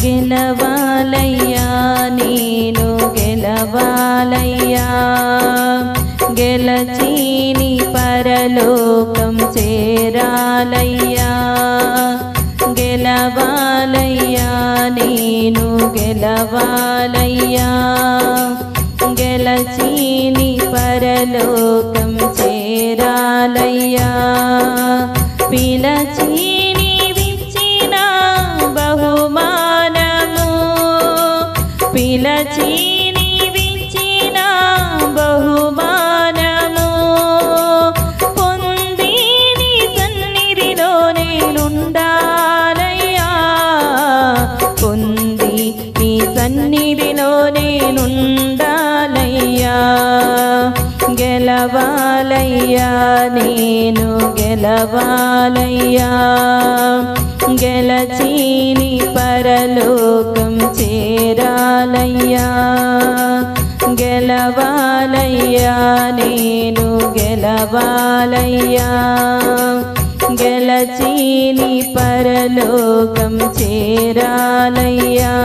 గెలవాలయ్యా నేను గెలవాలయ్యా గెలచీని పరలోకం చేరాలయ్యా గెలవాలయ్యా నేను గెలవాలయ్యా గెలచీని పరలోకం చేరాలయ్యా పిలచీని విచ్చిన బహుమానము పిలచీని విచ్చిన బహుమానము పొంది నీ సన్నిధిలో నేనుండాలయ్యా పొంది నీ సన్నిధిలో నేనుండాలయ్యా గెలవాలయ్యా నేను గెలవాలయ్యా గెలచీని పరలోకం చేరాలయ్యా గెలవాలయ్యా నేను గెలవాలయ్యా గెలచీని పరలోకం చేరాలయ్యా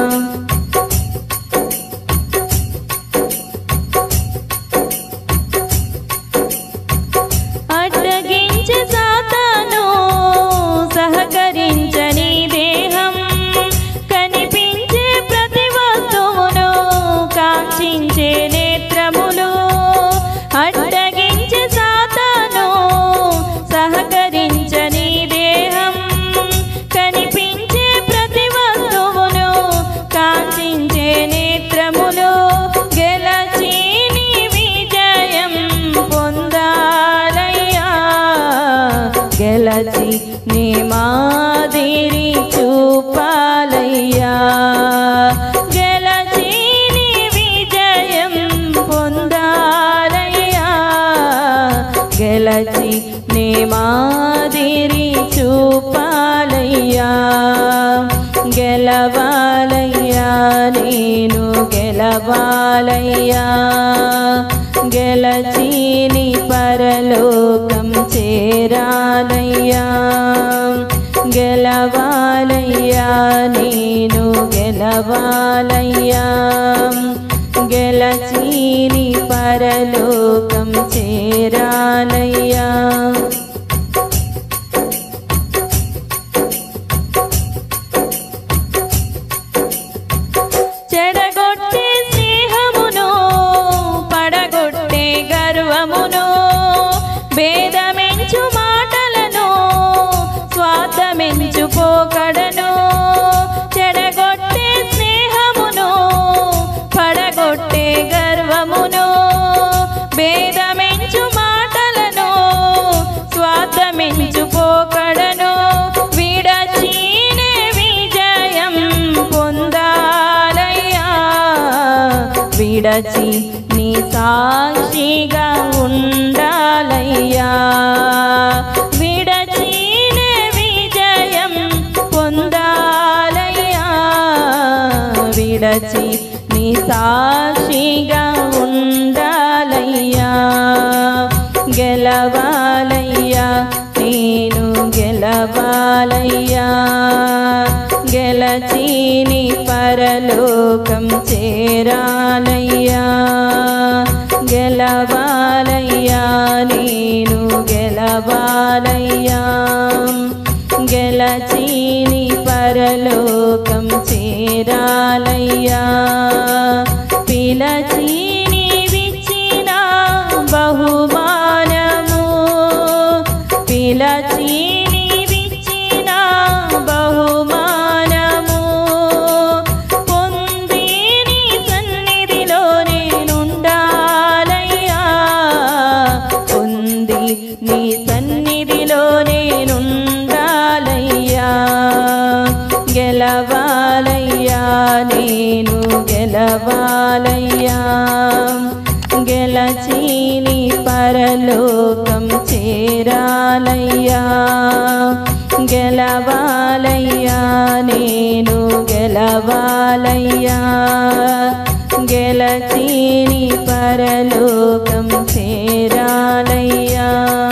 అడ్డగించే సాతాను సహకరించని దేహం కనిపించే ప్రతి వస్తువును కాంక్షించే నేత్రములు అడ్డగించే సాతాను సహకరించని దేహం కనిపించే ప్రతి వస్తువును కాంక్షించే నేత్రములు గెలచి నీ విజయం పొందాలయ్యా గెలచి నీ మాదిరి చూపాలయ్యా గెలచి నీ విజయం పొందాలయ్యా గెలచి నీ మాదిరి చూపాలయ్యా గెలవాలయ్యా నేను గెలవాలయ్యా గెలచీని పరలోకం చేరాలయ్యా గెలవాలయ్యా నేను గెలవాలయ్యా గెలచీని పరలోకం చేరాలయ్యా చెడగొట్టే స్నేహమును పడగొట్టే గర్వమును భేదమెంచు మాటలను స్వార్థమెంచు పోకడను చెడగొట్టే స్నేహమును పడగొట్టే గర్వమును భేదమెంచు మాటలను స్వార్థమెంచు పోకడను విడచీనే విజయం పొందాలయ్యా విడచి నీ సాక్షిగా ఉండాలయ్యా విడచీనే విజయం పొందాలయ్యా విడచి నీ సాక్షిగా ఉండాలయ్యా గెలవాలయ్యా నేను గెలవాలయ్యా గెలచీని పరలోకం చేరాలయ్యా గెలవాలయ్యా నేను గెలవాలయ్యా గెలచీని పరలోకం చేరాలయ్యా పిలచీని విచ్చిన బహుమానము పిలచీని విచ్చిన బహుమానము పొంది నీ సన్నిధిలో నేనుండాలయ్యా పొంది నీ సన్నిధిలో నేనుండాలయ్యా గెలవాలయ్యా నేను గెలవాలయ్యా గెలచీని పరలోకం చేరాలయ్యా గెలవాలయ్యా నేను గెలవాలయ్యా గెలచీని పరలోకం చేరాలయ్యా